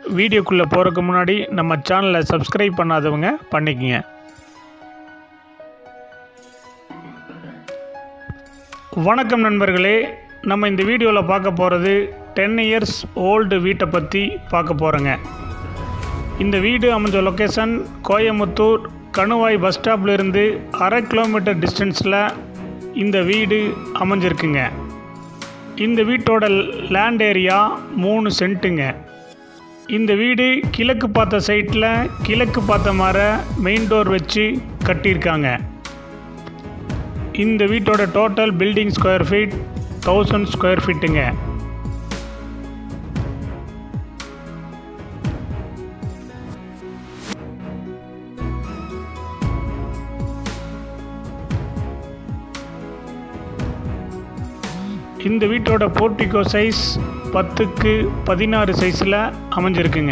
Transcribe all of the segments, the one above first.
வீடியோக்குள்ளே போகிறதுக்கு முன்னாடி நம்ம சேனலை சப்ஸ்கிரைப் பண்ணாதவங்க பண்ணிக்கங்க வணக்கம் நண்பர்களே நம்ம இந்த வீடியோவில் பார்க்க போகிறது டென் இயர்ஸ் ஓல்டு வீட்டை பற்றி பார்க்க போகிறோங்க இந்த வீடு அமைஞ்ச லொக்கேஷன் கோயமுத்தூர் கணுவாய் பஸ் ஸ்டாப்லேருந்து அரை கிலோமீட்டர் டிஸ்டன்ஸில் இந்த வீடு அமைஞ்சிருக்குங்க இந்த வீட்டோட லேண்ட் ஏரியா மூணு சென்ட்டுங்க இந்த வீடு கிழக்கு பார்த்த சைட்டில் கிழக்கு பார்த்த மாதிரி மெயின் டோர் வச்சு கட்டியிருக்காங்க இந்த வீட்டோட total building square feet thousand square ஃபீட்டுங்க இந்த வீட்டோட போர்ட்டிகோ சைஸ் பத்துக்கு பதினாறு சைஸில் அமைஞ்சிருக்குங்க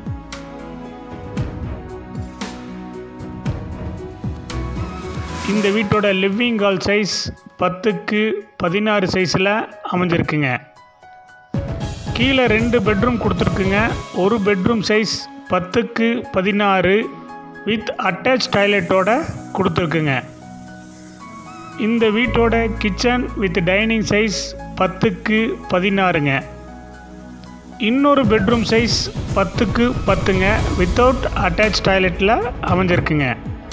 இந்த வீட்டோட லிவிங் ஹால் சைஸ் பத்துக்கு பதினாறு சைஸில் அமைஞ்சிருக்குங்க கீழே ரெண்டு பெட்ரூம் கொடுத்துருக்குங்க ஒரு பெட்ரூம் சைஸ் பத்துக்கு பதினாறு வித் அட்டாச் டாய்லெட்டோட கொடுத்துருக்குங்க இந்த வீட்டோட கிச்சன் வித் டைனிங் சைஸ் பத்துக்கு பதினாறுங்க இன்னொரு பெட்ரூம் சைஸ் பத்துக்கு பத்துங்க வித்தவுட் அட்டாச் டாய்லெட்டில் அமைஞ்சிருக்குங்க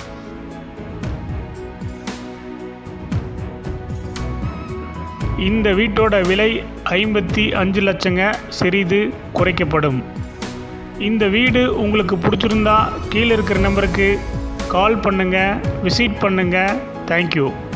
இந்த வீட்டோட விலை ஐம்பத்தி அஞ்சு லட்சங்க சிறிது குறைக்கப்படும் இந்த வீடு உங்களுக்கு பிடிச்சிருந்தா கீழே இருக்கிற நம்பருக்கு கால் பண்ணுங்கள் விசிட் பண்ணுங்கள் தேங்க்யூ